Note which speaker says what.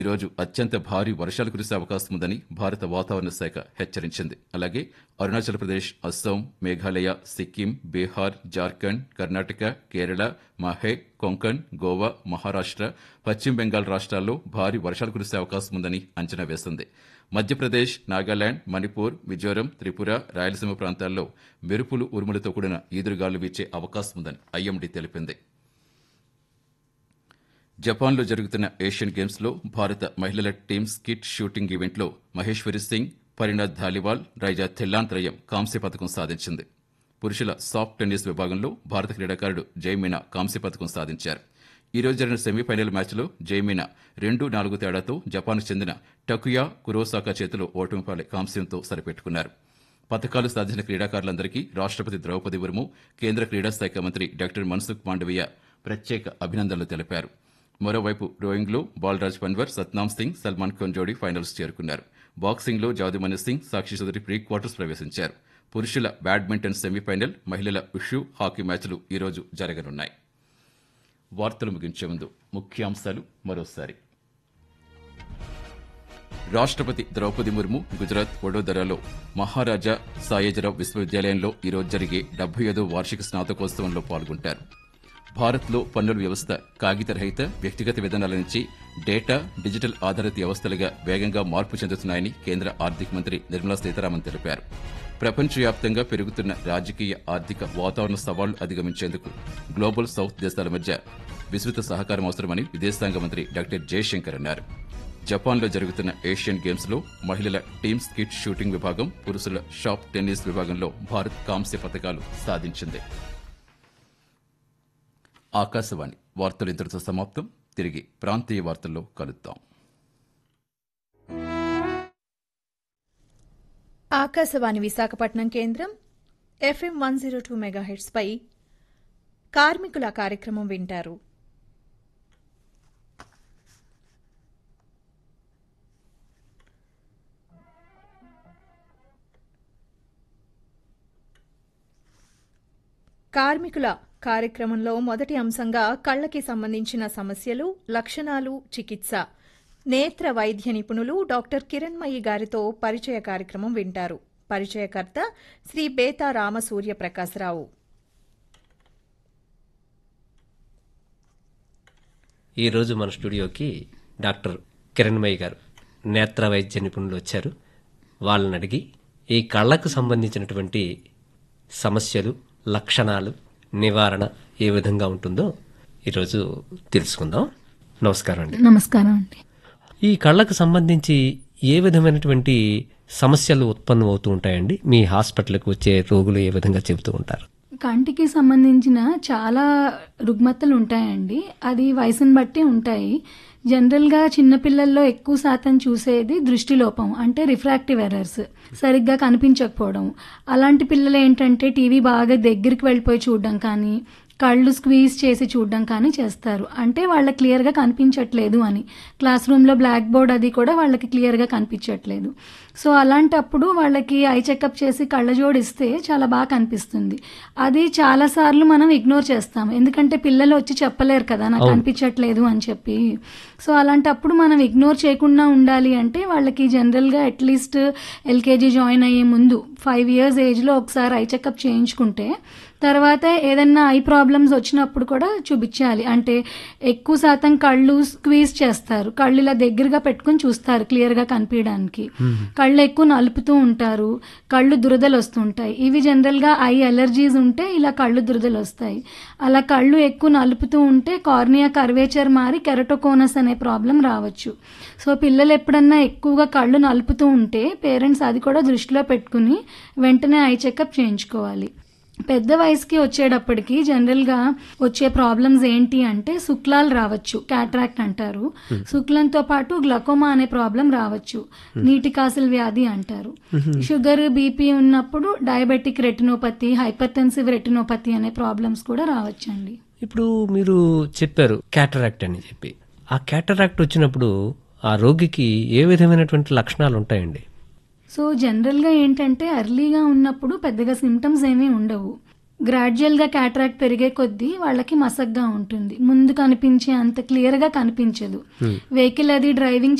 Speaker 1: ఈరోజు అత్యంత భారీ వర్షాలు కురిసే అవకాశం ఉందని భారత వాతావరణ శాఖ హెచ్చరించింది అలాగే అరుణాచల్ ప్రదేశ్ అస్సాం మేఘాలయ సిక్కిం బీహార్ జార్ఖండ్ కర్ణాటక కేరళ మహే కొంకణ్ గోవా మహారాష్ట్ర పశ్చిమ బెంగాల్ రాష్ట్రాల్లో భారీ వర్షాలు కురిసే అవకాశం ఉందని అంచనా వేసింది మధ్యప్రదేశ్ నాగాలాండ్ మణిపూర్ మిజోరం త్రిపుర రాయలసీమ ప్రాంతాల్లో మెరుపులు ఉరుములతో కూడిన ఈదురుగాలు వీచే అవకాశం ఉందని ఐఎండీ తెలిపింది జపాన్లో జరుగుతున్న ఏషియన్ గేమ్స్లో భారత మహిళల టీమ్ స్కిట్ షూటింగ్ ఈవెంట్లో మహేశ్వరి సింగ్ పరిణాథ్ ధాలివాల్ రైజా థెల్లాన్ త్రయం కాంస్య పథకం సాధించింది పురుషుల సాఫ్ట్ టెన్నిస్ విభాగంలో భారత క్రీడాకారుడు జయమీనా కాంస్య పథకం సాధించారు ఈ రోజు జరిగిన సెమీఫైనల్ మ్యాచ్లో జయమీనా రెండు నాలుగు తేడాతో జపాన్కు చెందిన టకుయా కురోసాకా చేతిలో ఓటమి పాలై కాంస్యంతో సరిపెట్టుకున్నారు పథకాలు సాధించిన క్రీడాకారులందరికీ రాష్ట్రపతి ద్రౌపది ముర్ము కేంద్ర క్రీడా శాఖ మంత్రి డాక్టర్ మన్సుఖ్ మాండవీయ ప్రత్యేక అభినందనలు తెలిపారు మరోవైపు రోయింగ్లో బాలరాజ్ పన్వర్ సత్నాం సింగ్ సల్మాన్ ఖాన్ జోడీ ఫైనల్స్ చేరుకున్నారు బాక్సింగ్లో జాదుమణి సింగ్ సాక్షి చౌదరి ప్రీ క్వార్టర్స్ ప్రవేశించారు పురుషుల బ్యాడ్మింటన్ సెమీఫైనల్ మహిళల ఉషు హాకీ మ్యాచ్లు ఈరోజు జరగనున్నాయి వార్తలు ముగించే ముందు ముఖ్యాంశాలు మరోసారి రాష్ట్రపతి ద్రౌపది ముర్ము గుజరాత్ వడోదరాలో మహారాజా సాయేజరావు విశ్వవిద్యాలయంలో ఈరోజు జరిగే డెబ్బై ఐదో వార్షిక స్నాతకోత్సవంలో పాల్గొంటారు భారత్లో పన్నుల వ్యవస్థ కాగితరహిత వ్యక్తిగత విధానాల నుంచి డేటా డిజిటల్ ఆధారిత వ్యవస్థలుగా వేగంగా మార్పు చెందుతున్నాయని కేంద్ర ఆర్థిక మంత్రి నిర్మలా సీతారామన్ తెలిపారు ప్రపంచవ్యాప్తంగా పెరుగుతున్న రాజకీయ ఆర్థిక వాతావరణ సవాళ్లు అధిగమించేందుకు గ్లోబల్ సౌత్ దేశాల మధ్య విస్తృత సహకారం అవసరమని విదేశాంగ మంత్రి డాక్టర్ జయశంకర్ అన్నారు జపాన్లో జరుగుతున్న ఏషియన్ గేమ్స్ లో మహిళల టీమ్ స్కిట్ షూటింగ్ విభాగం పురుషుల షాప్ టెన్నిస్ విభాగంలో భారత్ కాంస్య పథకాలు సాధించింది ఆకాశవాణి వార్తలు ఇంతటితో సమాప్తం తిరిగి ప్రాంతీయ వార్తల్లో కలుద్దాం
Speaker 2: ఆకాశవాణి విశాఖపట్నం కేంద్రం ఎఫ్ఎం వన్ జీరో టూ మెగాహెట్స్పై కార్మికుల కార్యక్రమం వింటారు కార్మికుల కార్యక్రమంలో మొదటి అంశంగా కళ్లకి సంబంధించిన సమస్యలు లక్షణాలు చికిత్స నేత్ర వైద్య నిపుణులు డాక్టర్ కిరణ్మయి గారితో పరిచయ కార్యక్రమం వింటారు పరిచయకర్త శ్రీ బేతా రామసూర్య ప్రకాశరావు
Speaker 3: ఈరోజు మన స్టూడియోకి డాక్టర్ కిరణ్మయ్య గారు నేత్ర వైద్య నిపుణులు వచ్చారు వాళ్ళని అడిగి ఈ కళ్ళకు సంబంధించినటువంటి సమస్యలు లక్షణాలు నివారణ ఏ విధంగా ఉంటుందో ఈరోజు తెలుసుకుందాం నమస్కారం అండి
Speaker 4: నమస్కారం అండి
Speaker 3: ఈ కళ్ళకు సంబంధించి ఏ విధమైనటువంటి సమస్యలు ఉత్పన్నం అవుతూ ఉంటాయండి మీ హాస్పిటల్కి వచ్చే రోగులు ఏ విధంగా చెబుతూ ఉంటారు
Speaker 4: కంటికి సంబంధించిన చాలా రుగ్మతలు ఉంటాయండి అది వయసుని బట్టి ఉంటాయి జనరల్గా చిన్నపిల్లల్లో ఎక్కువ శాతం చూసేది దృష్టి లోపం అంటే రిఫ్రాక్టివ్ ఎర్రర్స్ సరిగ్గా కనిపించకపోవడం అలాంటి పిల్లలు ఏంటంటే టీవీ బాగా దగ్గరికి వెళ్ళిపోయి చూడడం కానీ కళ్ళు స్క్వీజ్ చేసి చూడడం కానీ చేస్తారు అంటే వాళ్ళకి క్లియర్గా కనిపించట్లేదు అని క్లాస్ రూమ్లో బ్లాక్ బోర్డ్ అది కూడా వాళ్ళకి క్లియర్గా కనిపించట్లేదు సో అలాంటప్పుడు వాళ్ళకి ఐ చెకప్ చేసి కళ్ళజోడు ఇస్తే చాలా బాగా కనిపిస్తుంది అది చాలాసార్లు మనం ఇగ్నోర్ చేస్తాం ఎందుకంటే పిల్లలు వచ్చి చెప్పలేరు కదా నాకు కనిపించట్లేదు అని చెప్పి సో అలాంటప్పుడు మనం ఇగ్నోర్ చేయకుండా ఉండాలి అంటే వాళ్ళకి జనరల్గా అట్లీస్ట్ ఎల్కేజీ జాయిన్ అయ్యే ముందు ఫైవ్ ఇయర్స్ ఏజ్లో ఒకసారి ఐ చెకప్ చేయించుకుంటే తర్వాత ఏదన్నా ఐ ప్రాబ్లమ్స్ వచ్చినప్పుడు కూడా చూపించాలి అంటే ఎక్కువ శాతం కళ్ళు స్క్వీజ్ చేస్తారు కళ్ళు ఇలా దగ్గరగా పెట్టుకుని చూస్తారు క్లియర్గా కనిపించడానికి కళ్ళు ఎక్కువ నలుపుతూ ఉంటారు కళ్ళు దురదలు వస్తుంటాయి ఇవి జనరల్గా ఐ అలర్జీస్ ఉంటే ఇలా కళ్ళు దురదలు వస్తాయి అలా కళ్ళు ఎక్కువ నలుపుతూ ఉంటే కార్నియా కర్వేచర్ మారి కెరటోకోనస్ అనే ప్రాబ్లం రావచ్చు సో పిల్లలు ఎప్పుడన్నా ఎక్కువగా కళ్ళు నలుపుతూ ఉంటే పేరెంట్స్ అది కూడా దృష్టిలో పెట్టుకుని వెంటనే ఐ చెకప్ చేయించుకోవాలి పెద్ద వయసుకి వచ్చేటప్పటికి జనరల్గా వచ్చే ప్రాబ్లమ్స్ ఏంటి అంటే శుక్లాలు రావచ్చు క్యాట్రాక్ట్ అంటారు శుక్లంతో పాటు గ్లకోమా అనే ప్రాబ్లం రావచ్చు నీటి కాసుల వ్యాధి అంటారు షుగర్ బీపీ ఉన్నప్పుడు డయాబెటిక్ రెటినోపతి హైపర్టెన్సివ్ రెటినోపతి అనే ప్రాబ్లమ్స్ కూడా రావచ్చండి
Speaker 3: ఇప్పుడు మీరు చెప్పారు క్యాటరాక్ట్ అని చెప్పి ఆ క్యాటరాక్ట్ వచ్చినప్పుడు ఆ రోగికి ఏ విధమైనటువంటి లక్షణాలు ఉంటాయండి
Speaker 4: సో జనరల్గా ఏంటంటే అర్లీగా ఉన్నప్పుడు పెద్దగా సిమ్టమ్స్ ఏమీ ఉండవు గ్రాడ్యువల్గా క్యాట్రాక్ట్ పెరిగే కొద్దీ వాళ్ళకి మసగ్గా ఉంటుంది ముందు కనిపించే అంత క్లియర్గా కనిపించదు వెహికల్ అది డ్రైవింగ్